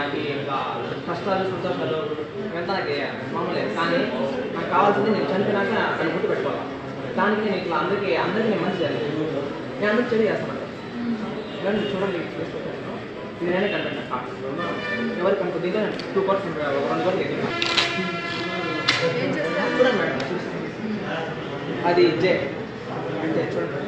నాకు ఇంకా కష్టాలు సంతోషాలు ఇవంతా నాకు మామూలే కానీ నాకు కావాల్సింది నేను చనిపోయినాక దాన్ని గుర్తు పెట్టుకోవాలి దానికి నేను ఇట్లా అందరికీ అందరికీ నేను మంచి చేయాలి నేను అందరికి చెడు చేస్తాను ఇవన్నీ చూడండి తీసుకొచ్చాను ఇది నేనే కనిపెట్టాను కార్డ్స్ ఎవరికి అనుకో దీంట్లో టూ కార్డ్స్ ఉంటాయి వన్ కార్డ్ లేదు ఏం చేస్తారు చూడండి మేడం చూసి అది జే అంటే చూడండి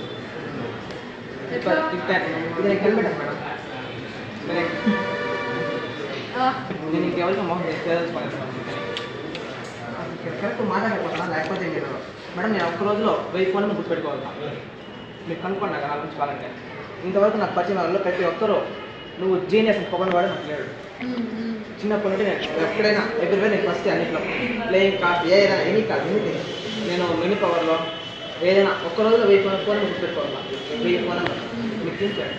ఎట్లా ఇంకా ఇది నేను కనిపెట్టాను మేడం సరే ఆ, నేను ఇంకెవరికి మోహన్ చేయాల్సుకోలేదు కరెక్ట్ మాట్లాడకపోతున్నా లేకపోతే నేను మేడం నేను ఒక్క రోజులో వెయ్యి ఫోన్ గుర్తుపెట్టుకోవాలి మీరు కనుక్కోండి నాకు నా గురించి కావాలంటే ఇంతవరకు నాకు పరిచయం వాళ్ళు ప్రతి ఒక్కరూ నువ్వు జీనియస్ అని పొగని వాడు నాకు లేడు ఉమ్, ఉమ్. చిన్నప్పటి నుండి నేను ఎప్పుడైనా ఎవ్రీవే నేను ఫస్ట్ అన్నింటిలో ప్లేయింగ్ కార్డ్ ఏదైనా ఎనీ కార్డ్ ఎనీథింగ్ నేను మినీ పవర్లో ఏదైనా ఒక్క రోజులో వెయ్యి ఫోన్ ఫోన్ గుర్తుపెట్టుకోవాలి వెయ్యి ఫోన్ మీకు తీసుకెళ్ళండి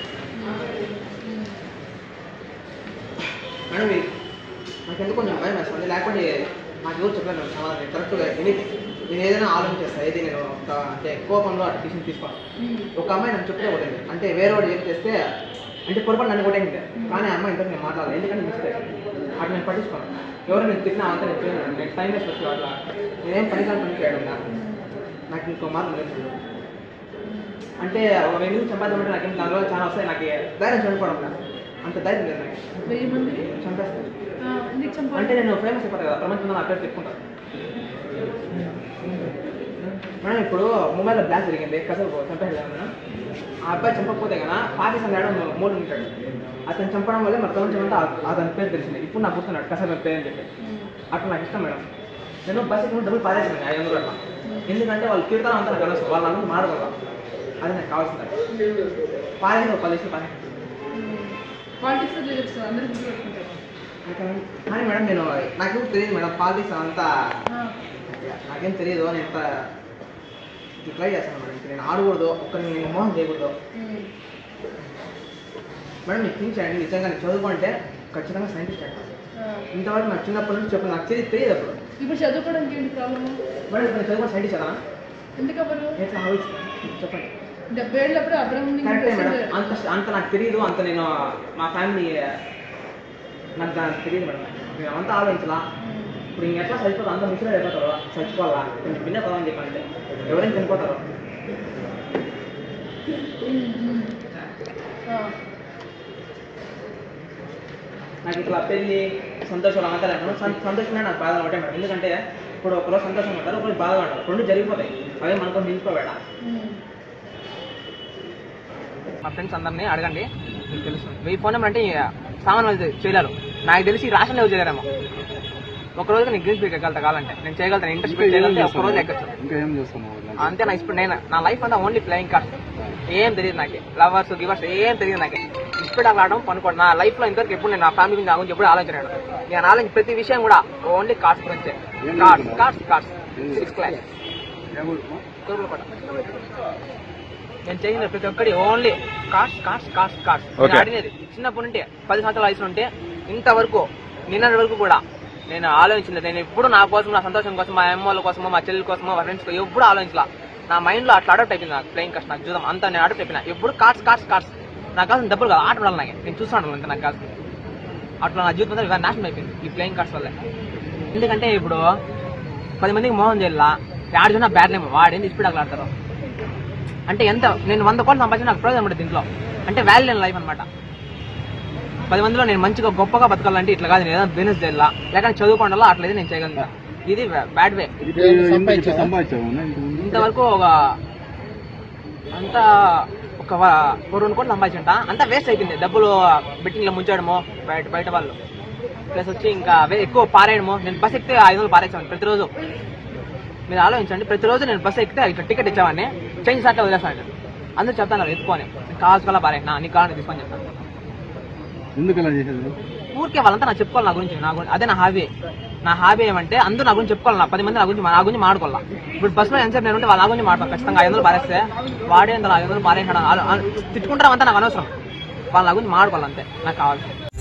మేడం ఇది నాకు ఎందుకు కొంచెం భయం వేస్తుంది లేకపోతే నాకు ఎవరు చెప్పలేదు సమాధానం కరెక్ట్గా ఎనీథింగ్ నేను ఏదైనా ఆలోచించేస్తాను ఏది నేను ఒక అంటే కోపంలో అటు డిసిషన్ తీసుకోను ఉమ్. ఒక అమ్మాయి నన్ను చెప్తే కొట్టింది అంటే వేరే వాడు ఏం చేస్తే అంటే పొరపాటు నన్ను కొట్టింది కానీ ఆ అమ్మాయి ఇంతకు నేను మాట్లాడాలి ఎందుకంటే మిస్టేక్ అటు నేను పట్టించుకోను ఎవరు నేను తిట్టినా అంతా నేను చేయను నేను టైం వేస్ట్ వచ్చి అట్లా నేనేం పనికాని పని చేయడం నాకు నాకు ఇంకో మార్గం లేదు అంటే ఒక వెయ్యి నుంచి సంపాదించమంటే నాకేం దానివల్ల చాలా వస్తాయి నాకు ధైర్యం చనిపోవడం నాకు. అంత ధైర్యం లేదు నాకు వెయ్యి మందిని చంపేస్తాను ఆ, ఎందుకు చంపాలి అంటే నేను ఫేమస్ అయిపోతాను కదా ప్రపంచంలో నా పేరు చెప్పుకుంటాను మేడం ఇప్పుడు ముంబైలో బ్లాస్ట్ జరిగింది కసలు చంపేసాడు మేడం ఆ అబ్బాయి చంపకపోతే కదా పాకిస్తాన్ మేడం మూడు ఉంటాడు అతను చంపడం వల్ల మన ప్రపంచం అంతా ఆ- అతని పేరు తెలిసింది ఇప్పుడు నాకు గుర్తున్నాడు కసలు పేరు అని చెప్పి ఉమ్. అట్లా నాకు ఇష్టం మేడం నేను బస్ ఎక్కి డబ్బులు పారేసాను ఐదు వందలు అట్లా ఎందుకంటే వాళ్ళు కీర్తనం అంతా నాకు అనవసరం వాళ్ళు అందరూ మాడగలరు అది నాకు కావాల్సింది పారేసి ఒక పది లక్షలు పారేసి పాలిటిక్స్ లో చేయొచ్చు కదా అందరూ గుర్తుపెట్టుకుంటారు కానీ మేడం నేను నాకు తెలియదు మేడం పాలిటిక్స్ అంతా ఆ, నాకేం తెలియదు నేను ఇంత ట్రై చేస్తాను మేడం ఇప్పుడు నేను ఆడకూడదు ఒక్కరిని నేను మోహన్ చేయకూడదు ఉమ్. మేడం మీకు థింక్ చేయండి నిజంగా నేను చదువుకుంటే ఖచ్చితంగా సైంటిస్ట్ అంటాను ఆ. ఇంతవరకు నాకు చిన్నప్పటి నుంచి చెప్పు నాకు తెలియదు తెలియదు అప్పుడు ఇప్పుడు చదువుకోవడానికి ఏంటి ప్రాబ్లము మేడం ఇప్పుడు నేను చదువుకుని సైంటిస్ట్ కదా ఎందుకు అవ్వరు ఎట్లా ఆలోచి చెప్పండి డెబ్బై ఏళ్ళప్పుడు అబ్రహం లింకన్ కరెక్టే మేడం president. అంత అంత నాకు తెలియదు అంత నేను మా ఫ్యామిలీ నాకు దానికి తెలియదు మేడం నేను అంతా ఆలోచించలా ఉమ్. ఇప్పుడు ఇంక ఎట్లా చచ్చిపోతా అంత మిషన్ అయిపోతారు చచ్చిపోవాలా కొంచెం భిన్న పదం చెప్పండి ఎవరైనా చనిపోతారు ఉమ్, ఉమ్. ఆ, నాకు ఇట్లా పెళ్ళి సంతోషాలు అంతా లేకుండా సం- సంతోషమే నాకు బాధ ఒకటే మేడం ఎందుకంటే ఇప్పుడు ఒకరోజు సంతోషంగా ఉంటారు ఒకరోజు బాధగా ఉంటారు రెండు జరిగిపోతాయి అవే మనకు నిలిచిపోబేట ఉమ్. మా ఫ్రెండ్స్ అందరినీ అడగండి మీకు తెలుసు వెయ్యి ఫోన్ నెంబర్ అంటే సామాన్ వాళ్ళు చేయలేరు నాకు తెలిసి ఈ రాష్ట్రంలో ఎవరు చేయలేరేమో ఒక రోజు నేను గ్రీన్ స్పీక్ ఎక్కగలుగుతా కావాలంటే నేను చేయగలుగుతాను ఇంట్రెస్ట్ పెట్టి చేయగలిగితే ఒక రోజు ఎక్కచ్చు ఇంకా ఏం చేస్తున్నావు అంతే నా ఇప్పుడు నేను నా లైఫ్ అంతా ఓన్లీ ప్లేయింగ్ కార్డ్స్ ఏం తెలియదు నాకు లవర్స్ గివర్స్ ఏం తెలియదు నాకు ఇప్పుడు అలా ఆడడం పనుకోండి నా లైఫ్ లో ఇంతవరకు ఎప్పుడు నేను నా ఫ్యామిలీ గురించి నా గురించి ఎప్పుడు ఆలోచన నేను ఆలోచించి ప్రతి విషయం కూడా ఓన్లీ కార్డ్స్ గురించే cards cards cards six class నేను చేసిన ప్రతి ఒక్కటి only cards cards cards cards నేను ఆడినది చిన్నప్పటి నుండి పది సంవత్సరాల వయసు నుండి ఇంతవరకు నిన్నటి వరకు కూడా నేను ఆలోచించింది నేను ఎప్పుడు నా కోసం నా సంతోషం కోసం మా అమ్మ వాళ్ళ కోసమో మా చెల్లెల కోసమో మా ఫ్రెండ్స్ ఎప్పుడు ఆలోచించలా నా మైండ్ లో అట్లా అడాప్ట్ అయిపోయింది నాకు ప్లేయింగ్ కార్డ్స్ నాకు చూద్దాం అంతా నేను అడాప్ట్ అయిపోయినా ఎప్పుడు కార్డ్స్ కార్డ్స్ కార్డ్స్ నాకు కావాల్సిన డబ్బులు కాదు ఆట ఆడాలి నాకు నేను చూస్తాను అంతే నాకు కావాల్సింది అట్లా నా జీవితం అంతా నాశనం అయిపోయింది ఈ ప్లేయింగ్ కార్డ్స్ వల్లే ఎందుకంటే ఇప్పుడు పది మందికి మోహన్ చేయాల ఆడు చూసినా బ్యాడ్ నేమ్ వాడేంది స్పీడ్ అట్లా ఆడతారు అంటే ఎంత నేను వంద కోట్లు సంపాదించిన నాకు ప్రయోజనం ఉంటుంది దీంట్లో అంటే వాల్యూ లేని లైఫ్ అనమాట పది మందిలో నేను మంచిగా గొప్పగా బతకాలంటే ఇట్లా కాదు నేను ఏదైనా బిజినెస్ చేయాలా లేకపోతే చదువుకోవడం అట్లయితే నేను చేయగలను ఇది బ్యాడ్ వే సంపాదించావు ఇంతవరకు ఒక అంతా ఒక వ- ఒక రెండు కోట్లు సంపాదించంట అంతా వేస్ట్ అయిపోయింది డబ్బులు బెట్టింగ్ లో ముంచడము బయట బయట వాళ్ళు ప్లస్ వచ్చి ఇంకా వే- ఎక్కువ పారేయడము నేను బస్ ఎక్కితే ఐదు వందలు పారేసాను ప్రతిరోజు మీరు ఆలోచించండి ప్రతిరోజు నేను బస్ ఎక్కితే ఇట్లా టికెట్ ఇచ్చామని చేంజ్ సార్ట్ వదిలేస్తాను అందరూ చెప్తాను ఎత్తుకొని కావాల్సిన పారేనా నీకు కావాలని తీసుకొని చెప్తాను ఎందుకు అలా చేసేది ఊరికే వాళ్ళంతా నాకు చెప్పుకోవాలి నా గురించి నా గురించి అదే నా హాబీ నా హాబీ ఏమంటే అందరూ నా గురించి చెప్పుకోవాలి నా పది మంది నా గురించి నా గురించి మాడుకోవాలా ఇప్పుడు బస్సులో ఎంతసేపు నేను ఉంటే వాళ్ళ నా గురించి మాట్లాడతాను ఖచ్చితంగా ఐదు వందలు పారేస్తే వాడే ఐదు వందలు పారేసాడు తిట్టుకుంటారా అంతా నాకు అనవసరం వాళ్ళ నా గురించి మాడుకోవాలి అంతే నాకు కావాలి